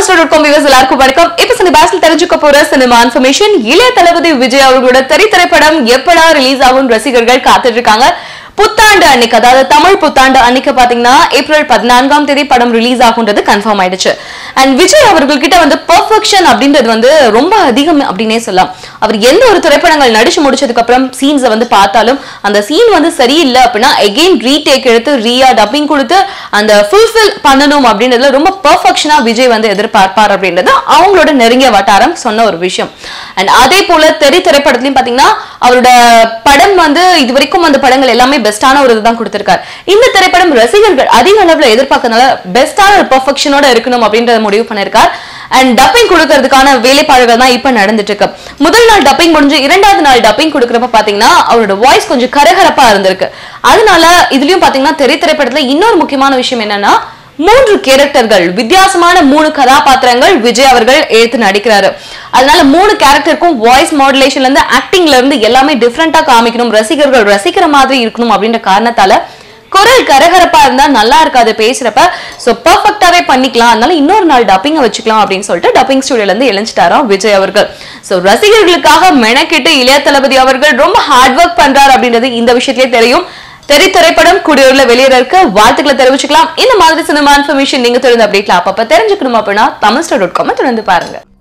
Tamil store dot com viewers எல்லாருக்கும் வணக்கம் இப்ப சில பேஸ்ல தெரிஞ்சுக்க போற சினிமா இன்ஃபர்மேஷன் இளைய தளபதி விஜய் அவர்களோட தெரி திரைப்படம் எப்படா ரிலீஸ் ஆகும் ரசிகர்கள் காத்துட்டு இருக்காங்க புத்தாண்டு அன்னைக்கு அதாவது தமிழ் புத்தாண்டு அன்னைக்கு பாத்தீங்கன்னா ஏப்ரல் பதினான்காம் தேதி படம் ரிலீஸ் ஆகுன்றது கன்ஃபார்ம் ஆயிடுச்சு அண்ட் விஜய் அவர்கள் கிட்ட வந்து பெர்ஃபெக்ஷன் அப்படின்றது வந்து ரொம்ப அதிகம் அப்படின்னே சொல்லலாம் அவர் எந்த ஒரு திரைப்படங்கள் நடிச்சு முடிச்சதுக்கு அப்புறம் சீன்ஸை வந்து பார்த்தாலும் அந்த சீன் வந்து சரியில்லை அப்படின்னா எகெயின் ரீடேக் எடுத்து ரீயா டப்பிங் கொடுத்து அந்த ஃபுல்ஃபில் பண்ணணும் அப்படின்றதுல ரொம்ப பெர்ஃபெக்ஷனா விஜய் வந்து எதிர்பார்ப்பார் அப்படின்றது அவங்களோட நெருங்கிய வட்டாரம் சொன்ன ஒரு விஷயம் அண்ட் அதே போல தெரி திரைப்படத்துலயும் பாத்தீங்கன்னா அவரோட படம் வந்து இது வரைக்கும் அந்த படங்கள் எல்லாமே பெஸ்டான ஒரு இதுதான் கொடுத்திருக்காரு இந்த திரைப்படம் ரசிகர்கள் அதிக அளவுல எதிர்பார்க்கறதுனால பெஸ்டான ஒரு பெர்ஃபெக்ஷனோட இருக்கணும் அப்படின்றத முடிவு பண்ணிருக்கார் அண்ட் டப்பிங் கொடுக்கறதுக்கான வேலைப்பாடுகள் தான் இப்ப நடந்துட்டு இருக்கு முதல் நாள் டப்பிங் முடிஞ்சு இரண்டாவது நாள் டப்பிங் கொடுக்கறப்ப பாத்தீங்கன்னா அவரோட வாய்ஸ் கொஞ்சம் கரகரப்பா இருந்திருக்கு அதனால இதுலயும் பாத்தீங்கன்னா தெரி திரைப்படத்துல இன்னொரு முக்கியமான விஷயம் என்னன்னா மூன்று கேரக்டர்கள் வித்தியாசமான மூணு கதாபாத்திரங்கள் விஜய் அவர்கள் எடுத்து நடிக்கிறாரு அதனால மூணு கேரக்டருக்கும் வாய்ஸ் மாடுலேஷன்ல இருந்து ஆக்டிங்ல இருந்து எல்லாமே டிஃப்ரெண்டா காமிக்கணும் ரசிகர்கள் ரசிக்கிற மாதிரி இருக்கணும் அப்படின்ற காரணத்தால குரல் கரகரப்பா இருந்தா நல்லா இருக்காது பேசுறப்ப சோ பெர்ஃபெக்டாவே பண்ணிக்கலாம் அதனால இன்னொரு நாள் டப்பிங்க வச்சுக்கலாம் அப்படின்னு சொல்லிட்டு டப்பிங் ஸ்டுடியோல இருந்து எழுந்துட்டாராம் விஜய் அவர்கள் சோ ரசிகர்களுக்காக மெனக்கிட்டு இளைய தளபதி அவர்கள் ரொம்ப ஹார்ட் ஒர்க் பண்றாரு அப்படின்றது இந்த விஷயத்திலே தெரியும் தெரி திரைப்படம் கூடியூர்ல வெளியிட இருக்க வாழ்த்துக்களை தெரிவிச்சுக்கலாம் இந்த மாதிரி சினிமா இன்ஃபர்மேஷன் நீங்க தெரிஞ்ச அப்டேட்ல அப்பப்ப தெரிஞ்சுக்கணும் அப்படின்னா தமிழ் ஸ்டார் டாட் காம் தொடர்ந்து பாருங்க